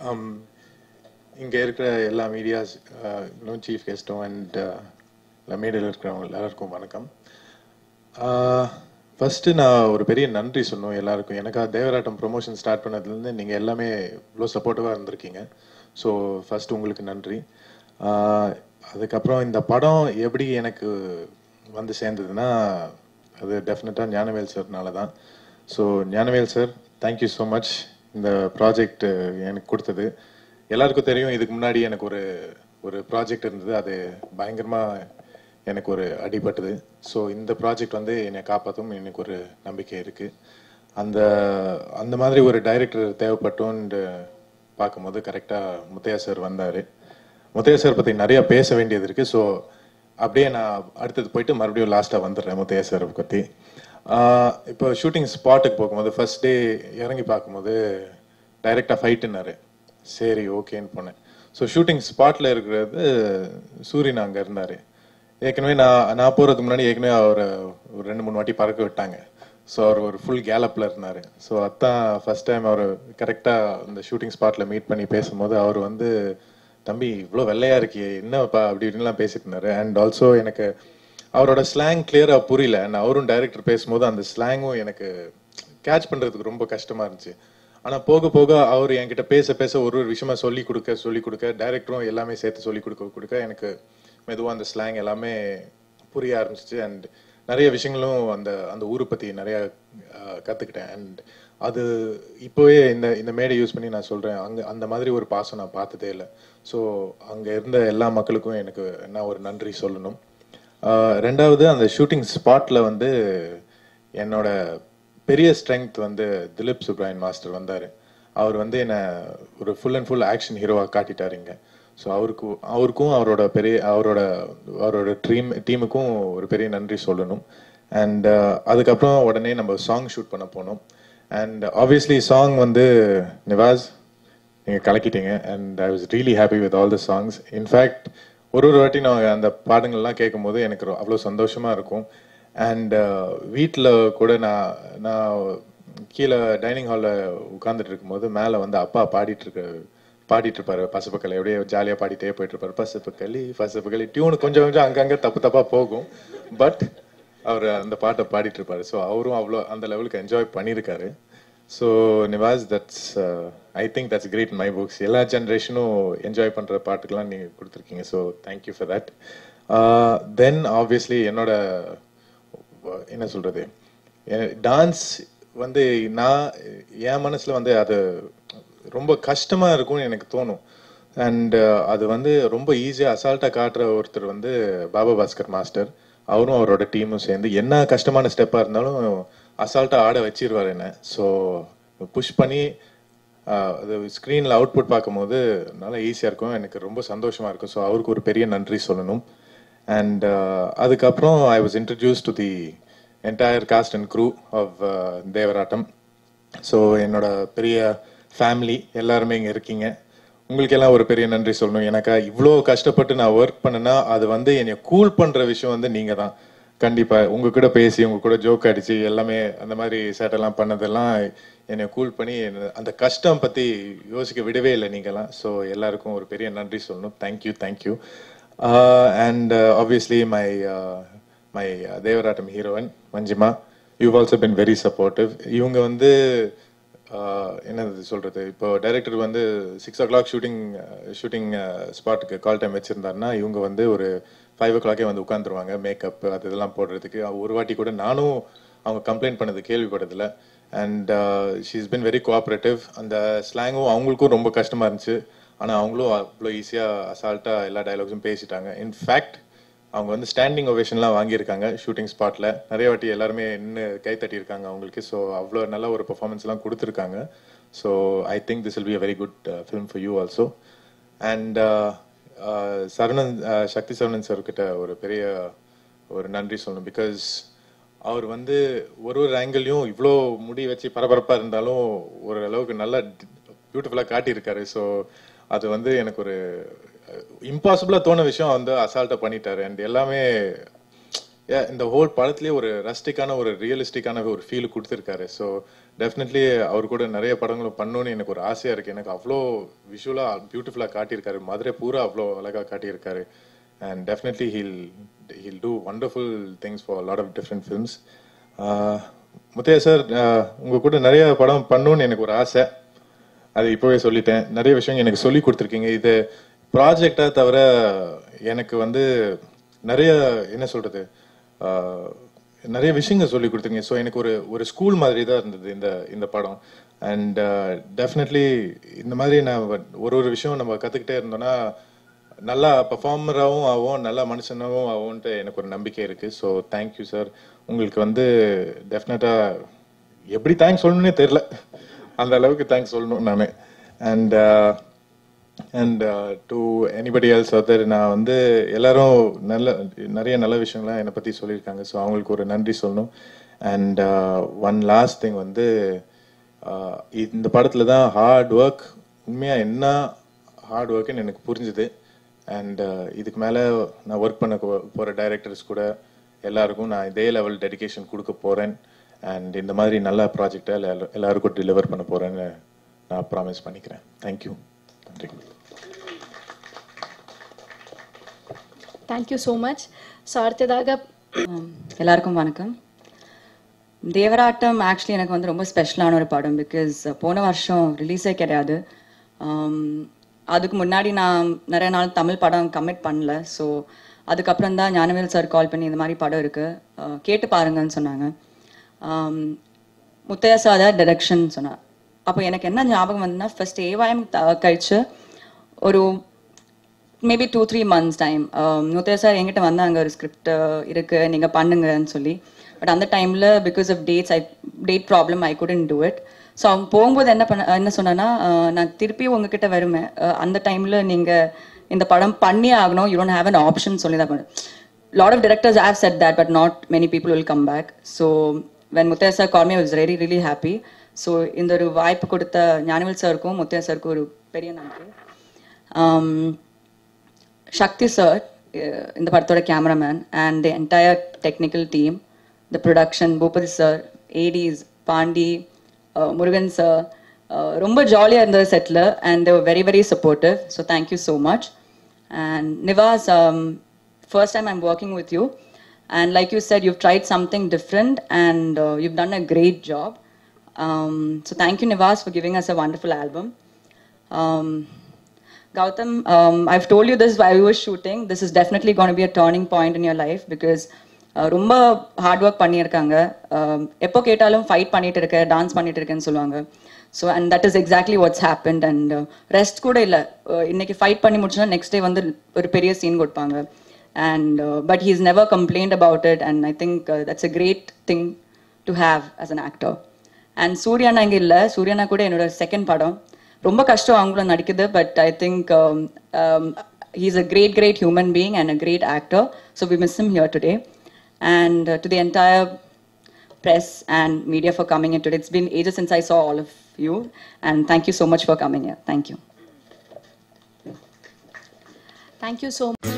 இங்கே இருக்கிற எல்லா மீடியாஸ் இன்னும் சீஃப் கெஸ்ட்டும் அண்ட் மேடையில் இருக்கிறவங்க எல்லாருக்கும் வணக்கம் ஃபஸ்ட்டு நான் ஒரு பெரிய நன்றி சொல்லணும் எல்லாருக்கும் எனக்கா தேவராட்டம் ப்ரொமோஷன் ஸ்டார்ட் பண்ணதுலேருந்து நீங்கள் எல்லாமே இவ்வளோ சப்போர்ட்டிவாக இருந்திருக்கீங்க ஸோ ஃபர்ஸ்ட் உங்களுக்கு நன்றி ஆஹ் அதுக்கப்புறம் இந்த படம் எப்படி எனக்கு வந்து சேர்ந்ததுன்னா அது டெஃபினட்டாக ஞானவேல் சார்னால தான் so Gnanavel sir thank you so much இந்த ப்ராஜெக்ட் எனக்கு கொடுத்தது எல்லாருக்கும் தெரியும் இதுக்கு முன்னாடி எனக்கு ஒரு ஒரு ப்ராஜெக்ட் இருந்தது அது பயங்கரமாக எனக்கு ஒரு அடிபட்டது ஸோ இந்த ப்ராஜெக்ட் வந்து என்னை காப்பாற்றும் எனக்கு ஒரு நம்பிக்கை இருக்குது அந்த அந்த மாதிரி ஒரு டைரக்டர் தேவைப்பட்டோன்னு பார்க்கும்போது கரெக்டாக முத்தையா சார் வந்தார் முத்தையா சார் பற்றி நிறைய பேச வேண்டியது இருக்குது ஸோ அப்படியே நான் அடுத்தது போயிட்டு மறுபடியும் லாஸ்ட்டாக வந்துடுறேன் முத்தையா சார் பற்றி இப்போ ஷூட்டிங் ஸ்பாட்டுக்கு போகும்போது ஃபர்ஸ்ட் டே இறங்கி பார்க்கும்போது டைரெக்டாக ஃபைட்டுன்னாரு சரி ஓகேன்னு போனேன் ஸோ ஷூட்டிங் ஸ்பாட்டில் இருக்கிறது சூரியன் அங்கே இருந்தார் ஏற்கனவே நான் நான் போகிறதுக்கு முன்னாடி ஏற்கனவே அவரை ஒரு ரெண்டு மூணு வாட்டி பறக்க விட்டாங்க ஸோ அவர் ஒரு ஃபுல் கேலப்பில் இருந்தார் ஸோ அதான் ஃபர்ஸ்ட் டைம் அவர் கரெக்டாக அந்த ஷூட்டிங் ஸ்பாட்டில் மீட் பண்ணி பேசும்போது அவர் வந்து தம்பி இவ்வளோ வெள்ளையா இருக்கியே என்னப்பா அப்படி இப்படின்லாம் பேசிட்டு இருந்தாரு அண்ட் ஆல்சோ எனக்கு அவரோட ஸ்லாங் கிளியரா புரியல அண்ட் அவரும் டைரக்டர் பேசும்போது அந்த ஸ்லாங்கும் எனக்கு கேட்ச் பண்றதுக்கு ரொம்ப கஷ்டமா இருந்துச்சு ஆனா போக போக அவர் என்கிட்ட பேச பேச ஒரு ஒரு விஷயமா சொல்லி கொடுக்க சொல்லி கொடுக்க டைரக்டரும் எல்லாமே சேர்த்து சொல்லி கொடுக்க கொடுக்க எனக்கு மெதுவா அந்த ஸ்லாங் எல்லாமே புரிய ஆரம்பிச்சிச்சு அண்ட் நிறைய விஷயங்களும் அந்த அந்த ஊரை பத்தி நிறைய அஹ், கத்துக்கிட்டேன் அண்ட் அது இப்போவே இந்த இந்த மேடை யூஸ் பண்ணி நான் சொல்றேன் அங்க அந்த மாதிரி ஒரு பாசம் நான் பார்த்ததே இல்லை ஸோ அங்க இருந்த எல்லா மக்களுக்கும் எனக்கு நான் ஒரு நன்றி சொல்லணும் ஆஹ் ரெண்டாவது அந்த ஷூட்டிங் ஸ்பாட்ல வந்து என்னோட பெரிய ஸ்ட்ரென்த் வந்து திலீப் சுப்ராயன் மாஸ்டர் வந்தார் அவர் வந்து என்னை ஒரு ஃபுல் அண்ட் ஃபுல் ஆக்ஷன் ஹீரோவாக காட்டிட்டாருங்க ஸோ அவருக்கு அவருக்கும் அவரோட பெரிய அவரோட அவரோட டீம் டீமுக்கும் ஒரு பெரிய நன்றி சொல்லணும் அண்ட் அதுக்கப்புறம் உடனே நம்ம சாங் ஷூட் பண்ண போனோம் அண்ட் ஆப்வியஸ்லி சாங் வந்து நிவாஸ் நீங்கள் கலக்கிட்டீங்க and I was really happy with all the songs in fact ஒரு ஒரு வாட்டி நான் அந்த பாடங்கள்லாம் கேட்கும்போது எனக்கு ரொ- அவ்வளோ சந்தோஷமா இருக்கும் அண்ட் வீட்டில் கூட நான் நான் கீழே டைனிங் ஹாலில் உட்காந்துட்டு இருக்கும்போது மேலே வந்து அப்பா பாடிட்டு இருக்க பாடிட்டு இருப்பாரு பசப்புக்களை அப்படியே ஜாலியாக பாடிட்டே போயிட்டு இருப்பாரு பசப்புக்களி பசப்புக்களி டியூன் கொஞ்சம் கொஞ்சம் அங்கங்கே தப்பு தப்பா போகும் பட் அவர் அந்த பாட்டை பாடிட்டு இருப்பாரு ஸோ அவரும் அவ்வளோ அந்த லெவலுக்கு என்ஜாய் பண்ணியிருக்காரு so Nivas that's I think that's great my books எல்லா ஜென்ரேஷனும் என்ஜாய் பண்ணுற பாட்டுக்கெல்லாம் நீங்கள் கொடுத்துருக்கீங்க so thank you for that then obviously என்னோட வ- என்ன சொல்றது டான்ஸ் வந்து நான் என் மனசுல வந்து அது ரொம்ப கஷ்டமா இருக்கும்னு எனக்கு தோணும் அண்ட் அது வந்து ரொம்ப ஈஸியா அசால்ட்டா காட்டுற ஒருத்தர் வந்து பாபா பாஸ்கர் மாஸ்டர் அவரும் அவரோட டீமும் சேர்ந்து என்ன கஷ்டமான ஸ்டெப்பா இருந்தாலும் அசால்ட்டா ஆட வச்சிருவாரு என்ன ஸோ புஷ் பண்ணி ஆஹ், அது ஸ்க்ரீனில் அவுட்புட் பார்க்கும்போது நல்லா ஈஸியாக இருக்கும் எனக்கு ரொம்ப சந்தோஷமா இருக்கும் ஸோ அவருக்கு ஒரு பெரிய நன்றி சொல்லணும் அண்ட் அதுக்கப்புறம் I was introduce to the entire cast and crew of Devarattam so என்னோட பெரிய ஃபேமிலி எல்லாருமே இங்கே இருக்கீங்க உங்களுக்கு எல்லாம் ஒரு பெரிய நன்றி சொல்லணும் எனக்கா இவ்வளோ கஷ்டப்பட்டு நான் ஒர்க் பண்ணேன்னா அது வந்து என்னை கூல் பண்ணுற விஷயம் வந்து நீங்கள் தான் கண்டிப்பா உங்க கூட பேசி உங்க கூட ஜோக் அடிச்சு எல்லாமே அந்த மாதிரி சேட்டெல்லாம் பண்ணதெல்லாம் என்னை கூல் பண்ணி என்ன- அந்த கஷ்டம் பத்தி யோசிக்க விடவே இல்லை நீங்கெல்லாம் ஸோ எல்லாருக்கும் ஒரு பெரிய நன்றி சொல்லணும் thank you thank you and obviously my my Devarattam heroine Manjima you also been very supportive இவங்க வந்து ஆஹ் என்னது சொல்றது இப்போ டைரக்டர் வந்து six o'clock shooting shooting ஸ்பாட்டுக்கு கால் டைம் வச்சிருந்தாருன்னா இவங்க வந்து ஒரு ஃபைவ் ஓ கிளாக்கே வந்து உட்காந்துருவாங்க மேக்கப் அது இதெல்லாம் போடுறதுக்கு ஒரு வாட்டி கூட நானும் அவங்க கம்ப்ளைண்ட் பண்ணது கேள்விப்பட்டதில்ல and she's been very cooperative அந்த ஸ்லாங்கும் அவங்களுக்கும் ரொம்ப கஷ்டமா இருந்துச்சு ஆனா அவங்களும் அவ்வளோ ஈஸியா அசால்ட்டா எல்லா டயலாக்ஸும் பேசிட்டாங்க இன்ஃபேக்ட் அவங்க வந்து ஸ்டாண்டிங் ஒவேஷன்லாம் வாங்கியிருக்காங்க ஷூட்டிங் ஸ்பாட்ல நிறைய வாட்டி எல்லாருமே நின்று கை தட்டியிருக்காங்க அவங்களுக்கு ஸோ அவ்வளோ நல்ல ஒரு பெர்ஃபார்மன்ஸ்லாம் கொடுத்துருக்காங்க so I think this will be a very good film for you also and Saravanan uh, Sakthi Saravanan sir கிட்ட ஒரு பெரிய ஒரு நன்றி சொல்லணும் பிகாஸ் அவர் வந்து ஒரு ஒரு ஆங்கிள்லையும் இவ்வளோ முடி வச்சு பரபரப்பாக இருந்தாலும் ஒரு அளவுக்கு நல்லா பியூட்டிஃபுல்லாக காட்டியிருக்காரு ஸோ அது வந்து எனக்கு ஒரு இம்பாசிபிளாக தோண விஷயம் வந்து அசால்ட்டாக பண்ணிட்டாரு அண்ட் எல்லாமே yeah, இந்த ஹோல் படத்துலயே ஒரு ரஸ்டிக்கான ஒரு ரியலிஸ்டிக்கான ஒரு ஃபீல் கொடுத்துருக்காரு ஸோ டெஃபினெட்லி அவர் கூட நிறைய படங்களும் பண்ணணும்னு எனக்கு ஒரு ஆசையா இருக்கு எனக்கு அவ்வளோ விஷுவலா பியூட்டிஃபுல்லா காட்டியிருக்காரு மதுரை பூரா அவ்வளோ அழகா காட்டியிருக்காரு and definitely he'll he'll do wonderful things for lot of different films Muthaiya sir உங்க கூட நிறைய படம் பண்ணணும்னு எனக்கு ஒரு ஆசை அது இப்போவே சொல்லிட்டேன் நிறைய விஷயம் எனக்கு சொல்லி கொடுத்துருக்கீங்க இது ப்ராஜெக்டா தவிர எனக்கு வந்து நிறைய என்ன சொல்றது ஆஹ், நிறைய விஷயங்கள் சொல்லி கொடுத்துருங்க ஸோ எனக்கு ஒரு ஒரு ஸ்கூல் மாதிரி தான் இருந்தது இந்த இந்த படம் அண்ட் டெஃபினெட்லி இந்த மாதிரி நான் ஒரு ஒரு விஷயம் நம்ம கற்றுக்கிட்டே இருந்தோம்னா நல்லா பர்ஃபார்மராகவும் ஆகும் நல்ல மனுஷனாகவும் ஆகும்ன்ட்டு எனக்கு ஒரு நம்பிக்கை இருக்கு ஸோ தேங்க்யூ சார் உங்களுக்கு வந்து டெஃபினட்டாக எப்படி தேங்க்ஸ் சொல்லணும்னே தெரில அந்த அளவுக்கு தேங்க்ஸ் சொல்லணும் நான் and and to anybody else other நான் வந்து எல்லாரும் நல்ல நிறைய நல்ல விஷயங்கள்லாம் என்னை பற்றி சொல்லியிருக்காங்க ஸோ அவங்களுக்கு ஒரு நன்றி சொல்லணும் அண்ட் ஒன் லாஸ்ட் திங் வந்து uh, இந்த படத்தில் தான் ஹார்ட் ஒர்க் உண்மையாக என்ன ஹார்ட் ஒர்க்குன்னு எனக்கு புரிஞ்சுது அண்ட் இதுக்கு மேலே நான் ஒர்க் பண்ண போகிற டைரக்டர்ஸ் கூட எல்லாருக்கும் நான் இதே லெவல் டெடிகேஷன் கொடுக்க போகிறேன் அண்ட் இந்த மாதிரி நல்ல ப்ராஜெக்டை எல்லாருக்கும் டெலிவர் பண்ண போகிறேன்னு நான் ப்ராமிஸ் பண்ணிக்கிறேன் தேங்க்யூ நன்றி தேங்க்யூ ஸோ மச் ஸோ அடுத்ததாக Um, எல்லாருக்கும் வணக்கம் தேவராட்டம் ஆக்சுவலி எனக்கு வந்து ரொம்ப ஸ்பெஷலான ஒரு படம் பிகாஸ் போன வருஷம் ரிலீஸே கிடையாது Um, அதுக்கு முன்னாடி நான் நிறைய நாள் தமிழ் படம் கமிட் பண்ணல ஸோ அதுக்கப்புறம் தான் ஞானவேல் சார் கால் பண்ணி இந்த மாதிரி படம் இருக்கு Uh, கேட்டு பாருங்கன்னு சொன்னாங்க Um, முத்தையா சாதா டைரக்ஷன் சொன்னார் அப்போ எனக்கு என்ன ஞாபகம் வந்துன்னா ஃபர்ஸ்ட் ஏவாயம் கழிச்சு ஒரு maybe two three months time Muthaiah sir என்கிட்ட வந்தாங்க ஒரு ஸ்கிரிப்ட் இருக்கு நீங்க பண்ணுங்கன்னு சொல்லி பட் அந்த டைம்ல because of dates I date problem I couldn't do it so அவங்க போகும்போது என்ன பண்ண என்ன சொன்னேன்னா அஹ், நான் திருப்பி உங்ககிட்ட வருவேன் அஹ், அந்த டைம்ல நீங்க இந்த படம் பண்ணி ஆகணும் you don't have an option சொல்லி தான் பண்ணேன் lot of directors have said that but not many people will come back so when Muthaiah sir called me i was really really happy so இந்த ஒரு வாய்ப்பு கொடுத்த ஞானவேல் சாருக்கும் முத்தையா சாருக்கும் ஒரு பெரிய நன்றி um, Shakti sir, uh, இந்த படத்தோட cameraman and the entire technical team the production Boopathy sir ஏடிஸ் பாண்டி uh, முருகன் சார் ரொம்ப ஜாலியாக இருந்தது செட்டில் and there very very supportive so thank you so much and Nivas first time I'm working with you and like you set you've tried something different and uh, you've done a great job um, so thank you nivas for giving us a wonderful album um, Gautam, um, I've told you this while we were shooting. This is definitely going to be a turning point in your life because uh, ரொம்ப hard work பண்ணியிருக்காங்க Um, எப்போ கேட்டாலும் fight பண்ணிட்டு இருக்க dance பண்ணிட்டு இருக்கேன்னு சொல்லுவாங்க so and that is exactly what's happen and rest கூட இல்லை இன்னைக்கு ஃபைட் பண்ணி முடிச்சோன்னா நெக்ஸ்ட் டே வந்து ஒரு பெரிய சீன் கொடுப்பாங்க and but he's never complained about it and I think that's a great thing to have as an actor and சூர்யானா இங்கே இல்லை சூர்யானா கூட என்னோட செகண்ட் படம் ரொம்ப கஷ்டம் அவங்களும் நடிக்குது but I think he's a great great human being and a great actor so we miss him here today and uh, to the entire press and media for coming in today it's been ages since i saw all of you and thank you so much for coming here thank you thank you so